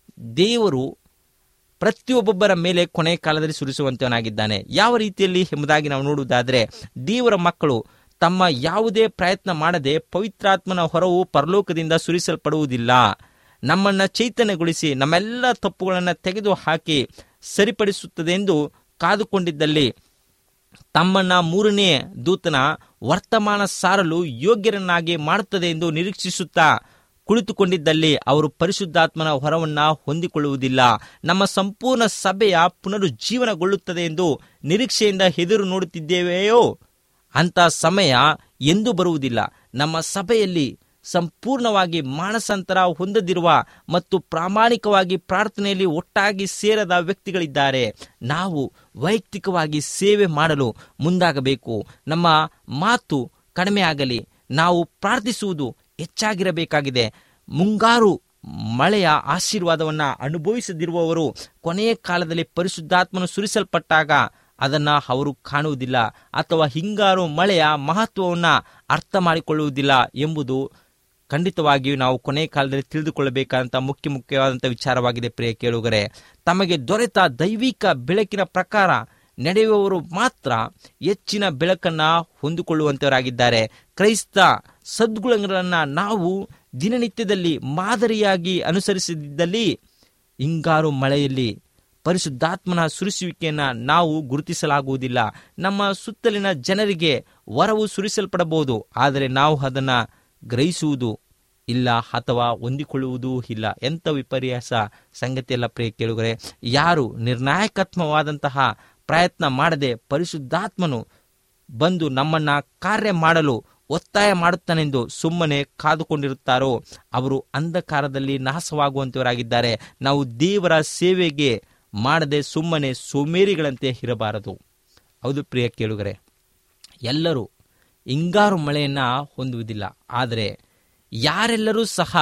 ದೇವರು ಪ್ರತಿಯೊಬ್ಬೊಬ್ಬರ ಮೇಲೆ ಕೊನೆ ಕಾಲದಲ್ಲಿ ಸುರಿಸುವಂತವನಾಗಿದ್ದಾನೆ ಯಾವ ರೀತಿಯಲ್ಲಿ ಎಂಬುದಾಗಿ ನಾವು ನೋಡುವುದಾದರೆ ದೇವರ ಮಕ್ಕಳು ತಮ್ಮ ಯಾವುದೇ ಪ್ರಯತ್ನ ಮಾಡದೆ ಪವಿತ್ರಾತ್ಮನ ಹೊರವು ಪರಲೋಕದಿಂದ ಸುರಿಸಲ್ಪಡುವುದಿಲ್ಲ ನಮ್ಮನ್ನ ಚೈತನ್ಯಗೊಳಿಸಿ ನಮ್ಮೆಲ್ಲ ತಪ್ಪುಗಳನ್ನು ತೆಗೆದು ಹಾಕಿ ಸರಿಪಡಿಸುತ್ತದೆ ಎಂದು ಕಾದುಕೊಂಡಿದ್ದಲ್ಲಿ ತಮ್ಮನ್ನ ಮೂರನೇ ದೂತನ ವರ್ತಮಾನ ಸಾರಲು ಯೋಗ್ಯರನ್ನಾಗಿ ಮಾಡುತ್ತದೆ ಎಂದು ನಿರೀಕ್ಷಿಸುತ್ತಾ ಕುಳಿತುಕೊಂಡಿದ್ದಲ್ಲಿ ಅವರು ಪರಿಶುದ್ಧಾತ್ಮನ ಹೊರವನ್ನ ಹೊಂದಿಕೊಳ್ಳುವುದಿಲ್ಲ ನಮ್ಮ ಸಂಪೂರ್ಣ ಸಭೆಯ ಪುನರುಜ್ಜೀವನಗೊಳ್ಳುತ್ತದೆ ಎಂದು ನಿರೀಕ್ಷೆಯಿಂದ ಎದುರು ನೋಡುತ್ತಿದ್ದೇವೆಯೋ ಅಂತ ಸಮಯ ಎಂದೂ ಬರುವುದಿಲ್ಲ ನಮ್ಮ ಸಭೆಯಲ್ಲಿ ಸಂಪೂರ್ಣವಾಗಿ ಮಾನಸಾಂತರ ಹೊಂದದಿರುವ ಮತ್ತು ಪ್ರಾಮಾಣಿಕವಾಗಿ ಪ್ರಾರ್ಥನೆಯಲ್ಲಿ ಒಟ್ಟಾಗಿ ಸೇರದ ವ್ಯಕ್ತಿಗಳಿದ್ದಾರೆ ನಾವು ವೈಯಕ್ತಿಕವಾಗಿ ಸೇವೆ ಮಾಡಲು ಮುಂದಾಗಬೇಕು ನಮ್ಮ ಮಾತು ಕಡಿಮೆ ಆಗಲಿ ನಾವು ಪ್ರಾರ್ಥಿಸುವುದು ಹೆಚ್ಚಾಗಿರಬೇಕಾಗಿದೆ ಮುಂಗಾರು ಮಳೆಯ ಆಶೀರ್ವಾದವನ್ನ ಅನುಭವಿಸದಿರುವವರು ಕೊನೆಯ ಕಾಲದಲ್ಲಿ ಪರಿಶುದ್ಧಾತ್ಮನು ಸುರಿಸಲ್ಪಟ್ಟಾಗ ಅದನ್ನ ಅವರು ಕಾಣುವುದಿಲ್ಲ ಅಥವಾ ಹಿಂಗಾರು ಮಳೆಯ ಮಹತ್ವವನ್ನ ಅರ್ಥ ಮಾಡಿಕೊಳ್ಳುವುದಿಲ್ಲ ಎಂಬುದು ಖಂಡಿತವಾಗಿಯೂ ನಾವು ಕೊನೆ ಕಾಲದಲ್ಲಿ ತಿಳಿದುಕೊಳ್ಳಬೇಕಾದಂಥ ಮುಖ್ಯ ಮುಖ್ಯವಾದಂಥ ವಿಚಾರವಾಗಿದೆ ಪ್ರಿಯ ಕೇಳುಗರೆ ತಮಗೆ ದೊರೆತ ದೈವಿಕ ಬೆಳಕಿನ ಪ್ರಕಾರ ನಡೆಯುವವರು ಮಾತ್ರ ಹೆಚ್ಚಿನ ಬೆಳಕನ್ನ ಹೊಂದಿಕೊಳ್ಳುವಂತವರಾಗಿದ್ದಾರೆ ಕ್ರೈಸ್ತ ಸದ್ಗುಣಗಳನ್ನ ನಾವು ದಿನನಿತ್ಯದಲ್ಲಿ ಮಾದರಿಯಾಗಿ ಅನುಸರಿಸಿದ್ದಲ್ಲಿ ಹಿಂಗಾರು ಮಳೆಯಲ್ಲಿ ಪರಿಶುದ್ಧಾತ್ಮನ ಸುರಿಸುವಿಕೆಯನ್ನ ನಾವು ಗುರುತಿಸಲಾಗುವುದಿಲ್ಲ ನಮ್ಮ ಸುತ್ತಲಿನ ಜನರಿಗೆ ವರವು ಸುರಿಸಲ್ಪಡಬಹುದು ಆದರೆ ನಾವು ಅದನ್ನ ಗ್ರಹಿಸುವುದು ಇಲ್ಲ ಅಥವಾ ಹೊಂದಿಕೊಳ್ಳುವುದೂ ಇಲ್ಲ ಎಂಥ ವಿಪರ್ಯಾಸ ಸಂಗತಿಯಲ್ಲ ಪ್ರಿಯ ಕೇಳುಗರೆ ಯಾರು ನಿರ್ಣಾಯಕತ್ವವಾದಂತಹ ಪ್ರಯತ್ನ ಮಾಡದೆ ಪರಿಶುದ್ಧಾತ್ಮನು ಬಂದು ನಮ್ಮನ್ನ ಕಾರ್ಯ ಮಾಡಲು ಒತ್ತಾಯ ಮಾಡುತ್ತಾನೆಂದು ಸುಮ್ಮನೆ ಕಾದುಕೊಂಡಿರುತ್ತಾರೋ ಅವರು ಅಂಧಕಾರದಲ್ಲಿ ನಾಶವಾಗುವಂತವರಾಗಿದ್ದಾರೆ ನಾವು ದೇವರ ಸೇವೆಗೆ ಮಾಡದೆ ಸುಮ್ಮನೆ ಸೋಮೇರಿಗಳಂತೆ ಇರಬಾರದು ಹೌದು ಪ್ರಿಯ ಕೇಳುಗರೆ ಎಲ್ಲರೂ ಹಿಂಗಾರು ಮಳೆಯನ್ನ ಹೊಂದುವುದಿಲ್ಲ ಆದರೆ ಯಾರೆಲ್ಲರೂ ಸಹ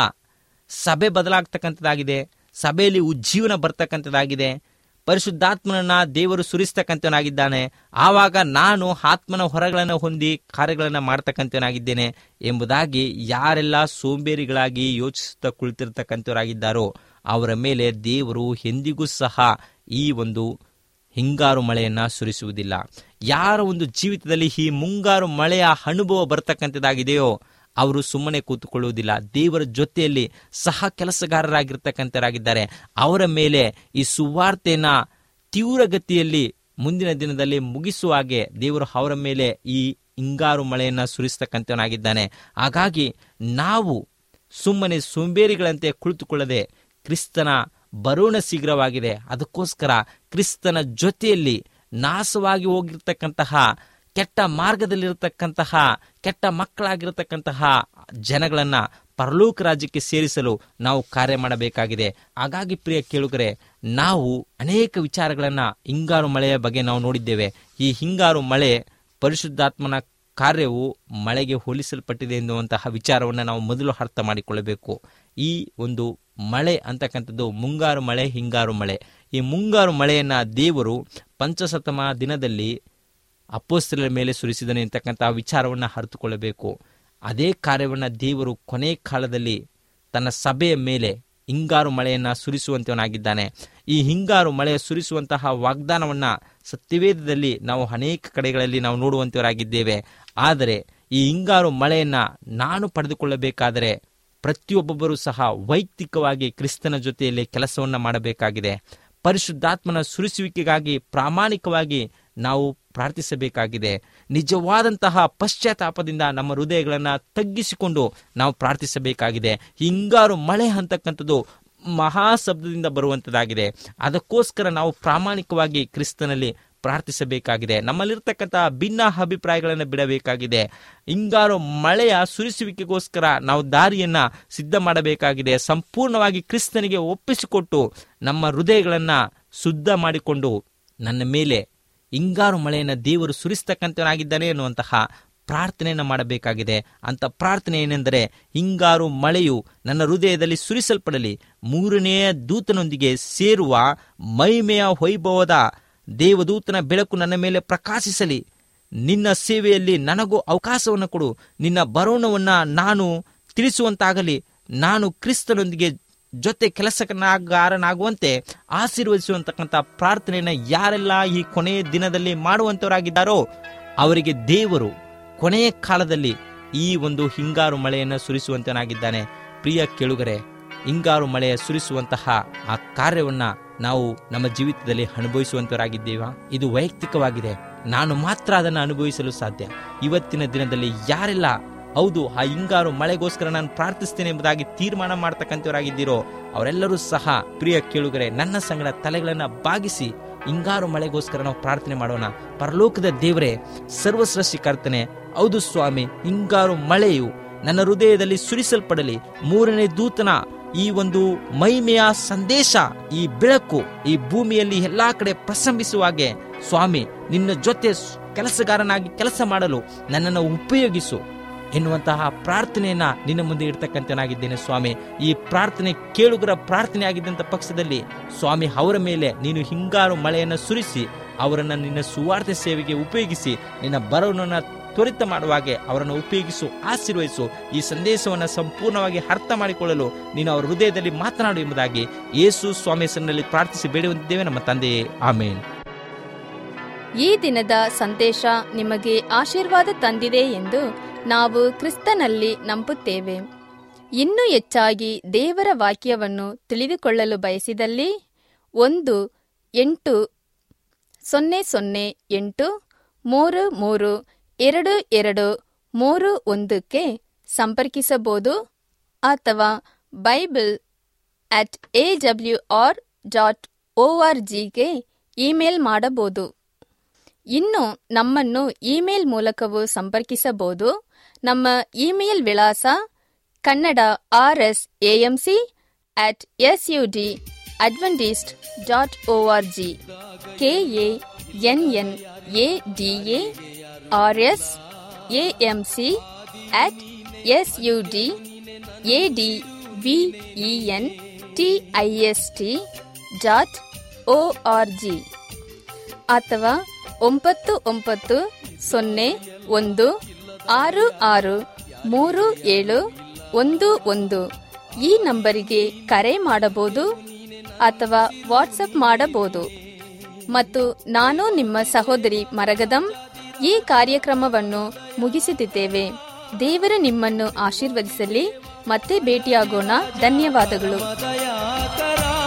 ಸಭೆ ಬದಲಾಗ್ತಕ್ಕಂಥದ್ದಾಗಿದೆ ಸಭೆಯಲ್ಲಿ ಉಜ್ಜೀವನ ಬರ್ತಕ್ಕಂಥದ್ದಾಗಿದೆ ಪರಿಶುದ್ಧಾತ್ಮನನ್ನ ದೇವರು ಸುರಿಸ್ತಕ್ಕಂಥವನಾಗಿದ್ದಾನೆ ಆವಾಗ ನಾನು ಆತ್ಮನ ಹೊರಗಳನ್ನು ಹೊಂದಿ ಕಾರ್ಯಗಳನ್ನು ಮಾಡ್ತಕ್ಕಂಥವನಾಗಿದ್ದೇನೆ ಎಂಬುದಾಗಿ ಯಾರೆಲ್ಲ ಸೋಂಬೇರಿಗಳಾಗಿ ಯೋಚಿಸುತ್ತಾ ಕುಳಿತಿರ್ತಕ್ಕಂಥವರಾಗಿದ್ದಾರೋ ಅವರ ಮೇಲೆ ದೇವರು ಎಂದಿಗೂ ಸಹ ಈ ಒಂದು ಹಿಂಗಾರು ಮಳೆಯನ್ನ ಸುರಿಸುವುದಿಲ್ಲ ಯಾರ ಒಂದು ಜೀವಿತದಲ್ಲಿ ಈ ಮುಂಗಾರು ಮಳೆಯ ಅನುಭವ ಬರ್ತಕ್ಕಂಥದ್ದಾಗಿದೆಯೋ ಅವರು ಸುಮ್ಮನೆ ಕೂತುಕೊಳ್ಳುವುದಿಲ್ಲ ದೇವರ ಜೊತೆಯಲ್ಲಿ ಸಹ ಕೆಲಸಗಾರರಾಗಿರ್ತಕ್ಕಂಥರಾಗಿದ್ದಾರೆ ಅವರ ಮೇಲೆ ಈ ಸುವಾರ್ತೆಯನ್ನ ತೀವ್ರಗತಿಯಲ್ಲಿ ಮುಂದಿನ ದಿನದಲ್ಲಿ ಮುಗಿಸುವ ಹಾಗೆ ದೇವರು ಅವರ ಮೇಲೆ ಈ ಹಿಂಗಾರು ಮಳೆಯನ್ನ ಸುರಿಸ್ತಕ್ಕಂಥವನಾಗಿದ್ದಾನೆ ಹಾಗಾಗಿ ನಾವು ಸುಮ್ಮನೆ ಸೋಂಬೇರಿಗಳಂತೆ ಕುಳಿತುಕೊಳ್ಳದೆ ಕ್ರಿಸ್ತನ ಬರೋಣ ಶೀಘ್ರವಾಗಿದೆ ಅದಕ್ಕೋಸ್ಕರ ಕ್ರಿಸ್ತನ ಜೊತೆಯಲ್ಲಿ ನಾಶವಾಗಿ ಹೋಗಿರ್ತಕ್ಕಂತಹ ಕೆಟ್ಟ ಮಾರ್ಗದಲ್ಲಿರತಕ್ಕಂತಹ ಕೆಟ್ಟ ಮಕ್ಕಳಾಗಿರತಕ್ಕಂತಹ ಜನಗಳನ್ನ ಪರಲೋಕ ರಾಜ್ಯಕ್ಕೆ ಸೇರಿಸಲು ನಾವು ಕಾರ್ಯ ಮಾಡಬೇಕಾಗಿದೆ ಹಾಗಾಗಿ ಪ್ರಿಯ ಕೇಳುಗರೆ ನಾವು ಅನೇಕ ವಿಚಾರಗಳನ್ನ ಹಿಂಗಾರು ಮಳೆಯ ಬಗ್ಗೆ ನಾವು ನೋಡಿದ್ದೇವೆ ಈ ಹಿಂಗಾರು ಮಳೆ ಪರಿಶುದ್ಧಾತ್ಮನ ಕಾರ್ಯವು ಮಳೆಗೆ ಹೋಲಿಸಲ್ಪಟ್ಟಿದೆ ಎನ್ನುವಂತಹ ವಿಚಾರವನ್ನು ನಾವು ಮೊದಲು ಅರ್ಥ ಮಾಡಿಕೊಳ್ಳಬೇಕು ಈ ಒಂದು ಮಳೆ ಅಂತಕ್ಕಂಥದ್ದು ಮುಂಗಾರು ಮಳೆ ಹಿಂಗಾರು ಮಳೆ ಈ ಮುಂಗಾರು ಮಳೆಯನ್ನ ದೇವರು ಪಂಚಸತಮ ದಿನದಲ್ಲಿ ಅಪ್ಪೋಸ್ತಲ ಮೇಲೆ ಸುರಿಸಿದನು ಎಂತಕ್ಕಂಥ ವಿಚಾರವನ್ನು ಅರಿತುಕೊಳ್ಳಬೇಕು ಅದೇ ಕಾರ್ಯವನ್ನು ದೇವರು ಕೊನೆ ಕಾಲದಲ್ಲಿ ತನ್ನ ಸಭೆಯ ಮೇಲೆ ಹಿಂಗಾರು ಮಳೆಯನ್ನ ಸುರಿಸುವಂತವನಾಗಿದ್ದಾನೆ ಈ ಹಿಂಗಾರು ಮಳೆಯ ಸುರಿಸುವಂತಹ ವಾಗ್ದಾನವನ್ನ ಸತ್ಯವೇದದಲ್ಲಿ ನಾವು ಅನೇಕ ಕಡೆಗಳಲ್ಲಿ ನಾವು ನೋಡುವಂತವರಾಗಿದ್ದೇವೆ ಆದರೆ ಈ ಹಿಂಗಾರು ಮಳೆಯನ್ನ ನಾನು ಪಡೆದುಕೊಳ್ಳಬೇಕಾದರೆ ಪ್ರತಿಯೊಬ್ಬೊಬ್ಬರೂ ಸಹ ವೈಯಕ್ತಿಕವಾಗಿ ಕ್ರಿಸ್ತನ ಜೊತೆಯಲ್ಲಿ ಕೆಲಸವನ್ನ ಮಾಡಬೇಕಾಗಿದೆ ಪರಿಶುದ್ಧಾತ್ಮನ ಸುರಿಸುವಿಕೆಗಾಗಿ ಪ್ರಾಮಾಣಿಕವಾಗಿ ನಾವು ಪ್ರಾರ್ಥಿಸಬೇಕಾಗಿದೆ ನಿಜವಾದಂತಹ ಪಶ್ಚಾತ್ತಾಪದಿಂದ ನಮ್ಮ ಹೃದಯಗಳನ್ನು ತಗ್ಗಿಸಿಕೊಂಡು ನಾವು ಪ್ರಾರ್ಥಿಸಬೇಕಾಗಿದೆ ಹಿಂಗಾರು ಮಳೆ ಅಂತಕ್ಕಂಥದ್ದು ಮಹಾಶಬ್ದದಿಂದ ಬರುವಂಥದ್ದಾಗಿದೆ ಅದಕ್ಕೋಸ್ಕರ ನಾವು ಪ್ರಾಮಾಣಿಕವಾಗಿ ಕ್ರಿಸ್ತನಲ್ಲಿ ಪ್ರಾರ್ಥಿಸಬೇಕಾಗಿದೆ ನಮ್ಮಲ್ಲಿರ್ತಕ್ಕಂತಹ ಭಿನ್ನ ಅಭಿಪ್ರಾಯಗಳನ್ನು ಬಿಡಬೇಕಾಗಿದೆ ಹಿಂಗಾರು ಮಳೆಯ ಸುರಿಸುವಿಕೆಗೋಸ್ಕರ ನಾವು ದಾರಿಯನ್ನ ಸಿದ್ಧ ಮಾಡಬೇಕಾಗಿದೆ ಸಂಪೂರ್ಣವಾಗಿ ಕ್ರಿಸ್ತನಿಗೆ ಒಪ್ಪಿಸಿಕೊಟ್ಟು ನಮ್ಮ ಹೃದಯಗಳನ್ನು ಶುದ್ಧ ಮಾಡಿಕೊಂಡು ನನ್ನ ಮೇಲೆ ಹಿಂಗಾರು ಮಳೆಯನ್ನು ದೇವರು ಸುರಿಸ್ತಕ್ಕಂಥವನಾಗಿದ್ದಾನೆ ಎನ್ನುವಂತಹ ಪ್ರಾರ್ಥನೆಯನ್ನು ಮಾಡಬೇಕಾಗಿದೆ ಅಂತ ಪ್ರಾರ್ಥನೆ ಏನೆಂದರೆ ಹಿಂಗಾರು ಮಳೆಯು ನನ್ನ ಹೃದಯದಲ್ಲಿ ಸುರಿಸಲ್ಪಡಲಿ ಮೂರನೆಯ ದೂತನೊಂದಿಗೆ ಸೇರುವ ಮಹಿಮೆಯ ವೈಭವದ ದೇವದೂತನ ಬೆಳಕು ನನ್ನ ಮೇಲೆ ಪ್ರಕಾಶಿಸಲಿ ನಿನ್ನ ಸೇವೆಯಲ್ಲಿ ನನಗೂ ಅವಕಾಶವನ್ನು ಕೊಡು ನಿನ್ನ ಬರೋಣವನ್ನು ನಾನು ತಿಳಿಸುವಂತಾಗಲಿ ನಾನು ಕ್ರಿಸ್ತನೊಂದಿಗೆ ಜೊತೆ ಕೆಲಸಗಾರನಾಗುವಂತೆ ಆಶೀರ್ವದಿಸುವಂತಕ್ಕಂಥ ಪ್ರಾರ್ಥನೆಯನ್ನು ಯಾರೆಲ್ಲ ಈ ಕೊನೆಯ ದಿನದಲ್ಲಿ ಮಾಡುವಂತವರಾಗಿದ್ದಾರೋ ಅವರಿಗೆ ದೇವರು ಕೊನೆಯ ಕಾಲದಲ್ಲಿ ಈ ಒಂದು ಹಿಂಗಾರು ಮಳೆಯನ್ನು ಸುರಿಸುವಂತನಾಗಿದ್ದಾನೆ ಪ್ರಿಯ ಕೇಳುಗರೆ ಹಿಂಗಾರು ಮಳೆ ಸುರಿಸುವಂತಹ ಆ ಕಾರ್ಯವನ್ನ ನಾವು ನಮ್ಮ ಜೀವಿತದಲ್ಲಿ ಅನುಭವಿಸುವಂತವರಾಗಿದ್ದೇವಾ ಇದು ವೈಯಕ್ತಿಕವಾಗಿದೆ ನಾನು ಮಾತ್ರ ಅದನ್ನು ಅನುಭವಿಸಲು ಸಾಧ್ಯ ಇವತ್ತಿನ ದಿನದಲ್ಲಿ ಯಾರೆಲ್ಲ ಹೌದು ಆ ಹಿಂಗಾರು ಮಳೆಗೋಸ್ಕರ ನಾನು ಪ್ರಾರ್ಥಿಸ್ತೇನೆ ಎಂಬುದಾಗಿ ತೀರ್ಮಾನ ಮಾಡ್ತಕ್ಕಂಥವರಾಗಿದ್ದೀರೋ ಅವರೆಲ್ಲರೂ ಸಹ ಪ್ರಿಯ ಕೇಳುಗರೆ ನನ್ನ ಸಂಗಡ ತಲೆಗಳನ್ನ ಬಾಗಿಸಿ ಹಿಂಗಾರು ಮಳೆಗೋಸ್ಕರ ನಾವು ಪ್ರಾರ್ಥನೆ ಮಾಡೋಣ ಪರಲೋಕದ ದೇವರೇ ಸರ್ವಸೃಷ್ಟಿಕರ್ತನೆ ಹೌದು ಸ್ವಾಮಿ ಹಿಂಗಾರು ಮಳೆಯು ನನ್ನ ಹೃದಯದಲ್ಲಿ ಸುರಿಸಲ್ಪಡಲಿ ಮೂರನೇ ದೂತನ ಈ ಒಂದು ಮಹಿಮೆಯ ಸಂದೇಶ ಈ ಬೆಳಕು ಈ ಭೂಮಿಯಲ್ಲಿ ಎಲ್ಲಾ ಕಡೆ ಪ್ರಸಂಬಿಸುವ ಹಾಗೆ ಸ್ವಾಮಿ ನಿನ್ನ ಜೊತೆ ಸ್- ಕೆಲಸಗಾರನಾಗಿ ಕೆಲಸ ಮಾಡಲು ನನ್ನನ್ನು ಉಪಯೋಗಿಸು ಎನ್ನುವಂತಹ ಪ್ರಾರ್ಥನೆಯನ್ನ ನಿನ್ನ ಮುಂದೆ ಇಡ್ತಕ್ಕಂಥನಾಗಿದ್ದೇನೆ ಸ್ವಾಮಿ ಈ ಪ್ರಾರ್ಥನೆ ಕೇಳುಗರ ಪ್ರಾರ್ಥನೆ ಆಗಿದ್ದಂಥ ಪಕ್ಷದಲ್ಲಿ ಸ್ವಾಮಿ ಅವರ ಮೇಲೆ ನೀನು ಹಿಂಗಾರು ಮಳೆಯನ್ನು ಸುರಿಸಿ ಅವರನ್ನು ನಿನ್ನ ಸುವಾರ್ತೆ ಸೇವೆಗೆ ಉಪಯೋಗಿಸಿ ನಿನ್ನ ಬರವನ್ನ ತ್ವರಿತ ಮಾಡುವ ಹಾಗೆ ಅವರನ್ನು ಉಪಯೋಗಿಸು ಆಶೀರ್ವಹಿಸು ಈ ಸಂದೇಶವನ್ನು ಸಂಪೂರ್ಣವಾಗಿ ಅರ್ಥ ಮಾಡಿಕೊಳ್ಳಲು ನೀನು ಅವರ ಹೃದಯದಲ್ಲಿ ಮಾತನಾಡು ಎಂಬುದಾಗಿ ಯೇಸು ಸ್ವಾಮಿ ಹೆಸರಿನಲ್ಲಿ ಪ್ರಾರ್ಥಿಸಿ ಬೇಡುವಂತಿದ್ದೇವೆ ನಮ್ಮ ತಂದೆಯೇ ಆಮೇನ್ ಈ ದಿನದ ಸಂದೇಶ ನಿಮಗೆ ಆಶೀರ್ವಾದ ತಂದಿದೆ ಎಂದು ನಾವು ಕ್ರಿಸ್ತನಲ್ಲಿ ನಂಬುತ್ತೇವೆ ಇನ್ನೂ ಹೆಚ್ಚಾಗಿ ದೇವರ ವಾಕ್ಯವನ್ನು ತಿಳಿದುಕೊಳ್ಳಲು ಬಯಸಿದಲ್ಲಿ ಒಂದು ಎಂಟು ಸೊನ್ನೆ ಸೊನ್ನೆ ಎಂಟು ಮೂರು ಮೂರು ಎರಡು ಎರಡು ಮೂರು ಒಂದಕ್ಕೆ ಸಂಪರ್ಕಿಸಬಹುದು ಅಥವಾ Bible at A W R dot O R ಜಿಗೆ ಇಮೇಲ್ ಮಾಡಬಹುದು ಇನ್ನು ನಮ್ಮನ್ನು ಇಮೇಲ್ ಮೂಲಕವೂ ಸಂಪರ್ಕಿಸಬಹುದು ನಮ್ಮ ಇಮೇಲ್ ವಿಳಾಸ Kannada R S AMC at S U D Adventist dot O R G K A N N A D A R S AMC at S U D A D V E N T I S T dot O R G ಅಥವಾ ಒಂಬತ್ತು ಒಂಬತ್ತು ಸೊನ್ನೆ ಒಂದು ಆರು ಆರು ಮೂರು ಏಳು ಒಂದು ಒಂದು ಈ ನಂಬರಿಗೆ ಕರೆ ಮಾಡಬಹುದು ಅಥವಾ ವಾಟ್ಸಪ್ ಮಾಡಬಹುದು ಮತ್ತು ನಾನು ನಿಮ್ಮ ಸಹೋದರಿ ಮರಗದಂ ಈ ಕಾರ್ಯಕ್ರಮವನ್ನು ಮುಗಿಸುತ್ತಿದ್ದೇವೆ ದೇವರು ನಿಮ್ಮನ್ನು ಆಶೀರ್ವದಿಸಲಿ ಮತ್ತೆ ಭೇಟಿಯಾಗೋಣ ಧನ್ಯವಾದಗಳು ದಯಾಕರ